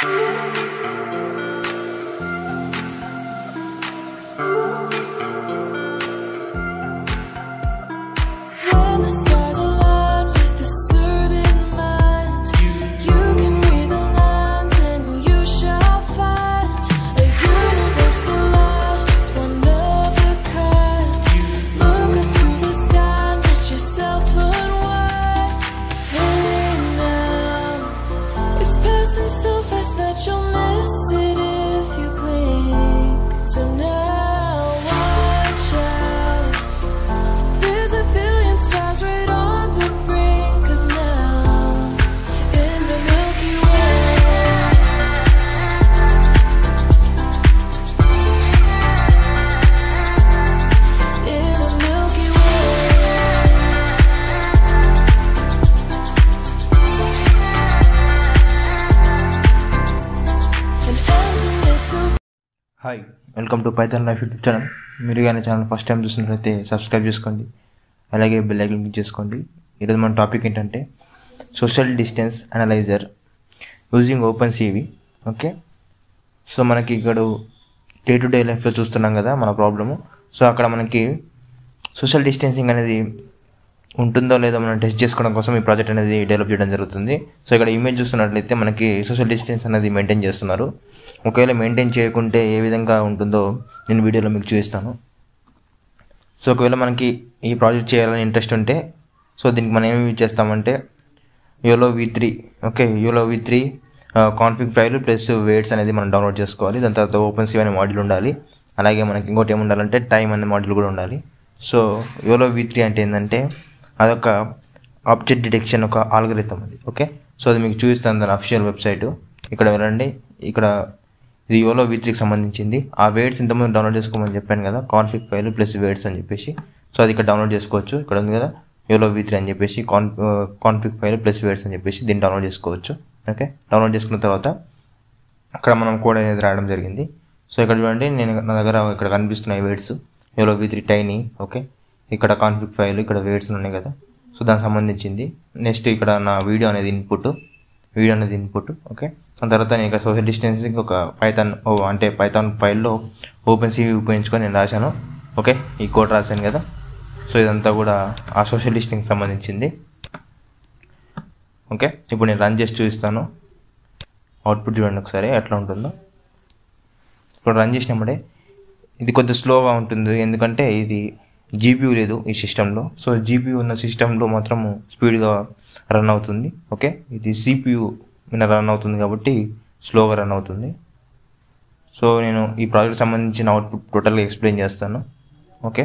When the stars align with a certain mind, you can read the lines and you shall find a universal love, just one of a kind. Look up to the sky, let yourself unwind. Hey now, it's passing so fast that you'll miss it if you blink. So now watch out. There's a billion stars right on the brink of now in the Milky Way. In the Milky Way. An emptiness of hi welcome to Python Life YouTube channel మీరు కానీ channel first time చూసినట్లయితే subscribe చేసుకోండి అలాగే bell icon click చేసుకోండి ఈరోజు మన topic ఏంటంటే social distance analyser using OpenCV okay so మనకి ఇక్కడ డే టు డే లైఫ్లో చూస్తున్నాం కదా మన ప్రాబ్లము సో అక్కడ మనకి సోషల్ డిస్టెన్సింగ్ అనేది ఉంటుందో లేదో మనం టెస్ట్ చేసుకోవడం కోసం ఈ ప్రాజెక్ట్ అనేది డెవలప్ చేయడం జరుగుతుంది సో ఇక్కడ ఇమేజ్ చూస్తున్నట్లయితే మనకి సోషల్ డిస్టెన్స్ అనేది మెయింటైన్ చేస్తున్నారు ఒకవేళ మెయింటైన్ చేయకుంటే ఏ విధంగా ఉంటుందో నేను వీడియోలో మీకు చూపిస్తాను సో ఒకవేళ మనకి ఈ ప్రాజెక్ట్ చేయాలని ఇంట్రెస్ట్ ఉంటే సో దీనికి మనం ఏమి యూజ్ చేస్తామంటే YOLO V three okay YOLO V three config file plus weights అనేది మనం డౌన్లోడ్ చేసుకోవాలి దాని తర్వాత ఓపెన్ సివ్ అనే మాడ్యూల్ ఉండాలి అలాగే మనకి ఇంకోటి ఏమి ఉండాలంటే టైం అనే మాడ్యూల్ కూడా ఉండాలి సో యోలో వి త్రీ అంటే ఏంటంటే అదొక ఆబ్జెక్ట్ డిటెక్షన్ ఒక ఆల్గరిథం అది ఓకే సో అది మీకు చూపిస్తాను దాని అఫిషియల్ వెబ్సైట్ ఇక్కడ వెళ్ళండి ఇక్కడ ఇది యోలో వి త్రీకి సంబంధించింది ఆ వేడ్స్ ఇంతకుముందు డౌన్లోడ్ చేసుకోమని చెప్పాను కదా కాన్ఫిగ్ ఫైల్ ప్లస్ వేడ్స్ అని చెప్పేసి సో అది ఇక్కడ డౌన్లోడ్ చేసుకోవచ్చు ఇక్కడ ఉంది కదా యోలో వి త్రీ అని చెప్పేసి con config file plus weights అని చెప్పేసి దీన్ని డౌన్లోడ్ చేసుకోవచ్చు ఓకే డౌన్లోడ్ చేసుకున్న తర్వాత అక్కడ మనం కోడ్ అనేది రాయడం జరిగింది సో ఇక్కడ చూడండి నేను నా దగ్గర ఇక్కడ కనిపిస్తున్నాయి weights YOLO V three tiny okay ఇక్కడ కాన్ఫిగ్ ఫైల్ ఇక్కడ వేడ్స్ ఉన్నాయి కదా సో దానికి సంబంధించింది నెక్స్ట్ ఇక్కడ నా వీడియో అనేది ఇన్పుట్ వీడియో అనేది ఇన్పుట్ ఓకే దాని తర్వాత నేను ఇక్కడ సోషల్ డిస్టెన్సింగ్ ఒక పైథాన్ ఓ అంటే పైథాన్ ఫైల్లో ఓపెన్ సివి ఉపయోగించుకొని నేను రాశాను ఓకే ఈ కోడ్ రాశాను కదా సో ఇదంతా కూడా ఆ సోషల్ డిస్టెన్స్కి సంబంధించింది ఓకే ఇప్పుడు నేను రన్ చేసి చూపిస్తాను అవుట్పుట్ చూడండి ఒకసారి ఎట్లా ఉంటుందో ఇప్పుడు రన్ చేసినప్పుడే ఇది కొంచెం స్లోగా ఉంటుంది ఎందుకంటే ఇది జీపీయూ లేదు ఈ సిస్టంలో సో జీపీయూ ఉన్న సిస్టంలో మాత్రము స్పీడ్గా రన్ అవుతుంది ఓకే ఇది సిపియూ మీద రన్ అవుతుంది కాబట్టి స్లోగా రన్ అవుతుంది సో నేను ఈ ప్రాజెక్ట్ సంబంధించిన అవుట్పుట్ టోటల్గా ఎక్స్ప్లెయిన్ చేస్తాను ఓకే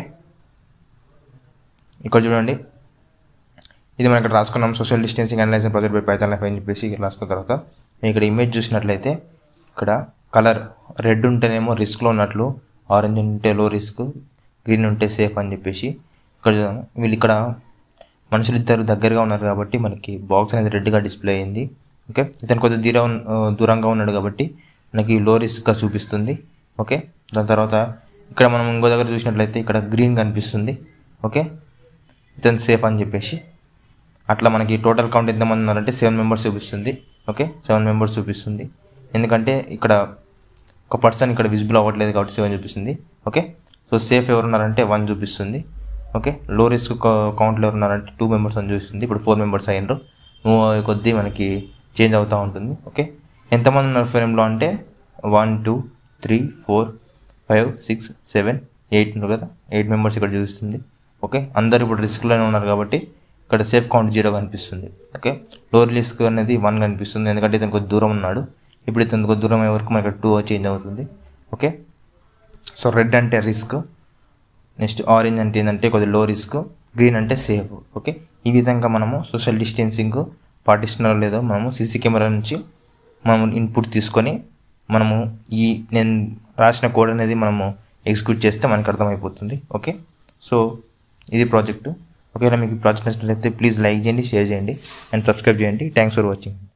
ఇక్కడ చూడండి ఇది మనం ఇక్కడ రాసుకున్నాం social distancing analysing project by Python Life అని చెప్పేసి ఇక్కడ రాసుకున్న తర్వాత నేను ఇక్కడ ఇమేజ్ చూసినట్లయితే ఇక్కడ కలర్ రెడ్ ఉంటేనేమో రిస్క్లో ఉన్నట్లు ఆరెంజ్ ఉంటే లో రిస్క్ గ్రీన్ ఉంటే సేఫ్ అని చెప్పేసి ఇక్కడ చూద్దాం. వీళ్ళు ఇక్కడ మనుషులు ఇద్దరు దగ్గరగా ఉన్నారు కాబట్టి మనకి బాక్స్ అనేది రెడ్గా డిస్ప్లే అయింది ఓకే ఇతను కొద్దిగా దూరం దూరంగా ఉన్నాడు కాబట్టి మనకి లో రిస్క్గా చూపిస్తుంది ఓకే దాని తర్వాత ఇక్కడ మనం ఇంకో దగ్గర చూసినట్లయితే ఇక్కడ గ్రీన్ కనిపిస్తుంది ఓకే ఇతను సేఫ్ అని చెప్పేసి అట్లా మనకి టోటల్ కౌంట్ ఎంతమంది ఉన్నారంటే సెవెన్ మెంబర్స్ చూపిస్తుంది ఓకే సెవెన్ మెంబర్స్ చూపిస్తుంది ఎందుకంటే ఇక్కడ ఒక పర్సన్ ఇక్కడ విజిబుల్ అవ్వట్లేదు కాబట్టి సెవెన్ చూపిస్తుంది ఓకే సో సేఫ్ ఎవరు ఉన్నారంటే వన్ చూపిస్తుంది ఓకే లో రిస్క్ కౌంట్లో ఎవరు ఉన్నారంటే టూ మెంబర్స్ అని చూపిస్తుంది ఇప్పుడు ఫోర్ మెంబర్స్ అయ్యారు మూవ్ అయ్యే కొద్దీ మనకి చేంజ్ అవుతూ ఉంటుంది ఓకే ఎంతమంది ఉన్నారు ఫ్రేమ్లో అంటే one two three four five six seven eight ఉన్నారు కదా ఎయిట్ మెంబర్స్ ఇక్కడ చూపిస్తుంది ఓకే అందరు ఇప్పుడు రిస్క్లోనే ఉన్నారు కాబట్టి ఇక్కడ సేఫ్ కౌంట్ జీరో కనిపిస్తుంది ఓకే లో రిస్క్ అనేది వన్ కనిపిస్తుంది ఎందుకంటే ఇతను కొద్ది దూరం ఉన్నాడు ఇప్పుడు ఇతను కొద్ది దూరం అయ్యే వరకు మనకి టూ చేంజ్ అవుతుంది ఓకే సో రెడ్ అంటే రిస్క్ నెక్స్ట్ ఆరెంజ్ అంటే ఏంటంటే కొద్దిగా లో రిస్క్ గ్రీన్ అంటే సేఫ్ ఓకే ఈ విధంగా మనము సోషల్ డిస్టెన్సింగ్ పాటిస్తున్నారో లేదో మనము సీసీ కెమెరా నుంచి మనము ఇన్పుట్ తీసుకొని మనము ఈ నేను రాసిన కోడ్ అనేది మనము ఎగ్జిక్యూట్ చేస్తే మనకు అర్థమైపోతుంది ఓకే సో ఇది ప్రాజెక్టు ఒకవేళ మీకు ఈ ప్రాజెక్ట్ నచ్చినట్లయితే ప్లీజ్ లైక్ చేయండి షేర్ చేయండి అండ్ సబ్స్క్రైబ్ చేయండి థ్యాంక్స్ ఫర్ వాచింగ్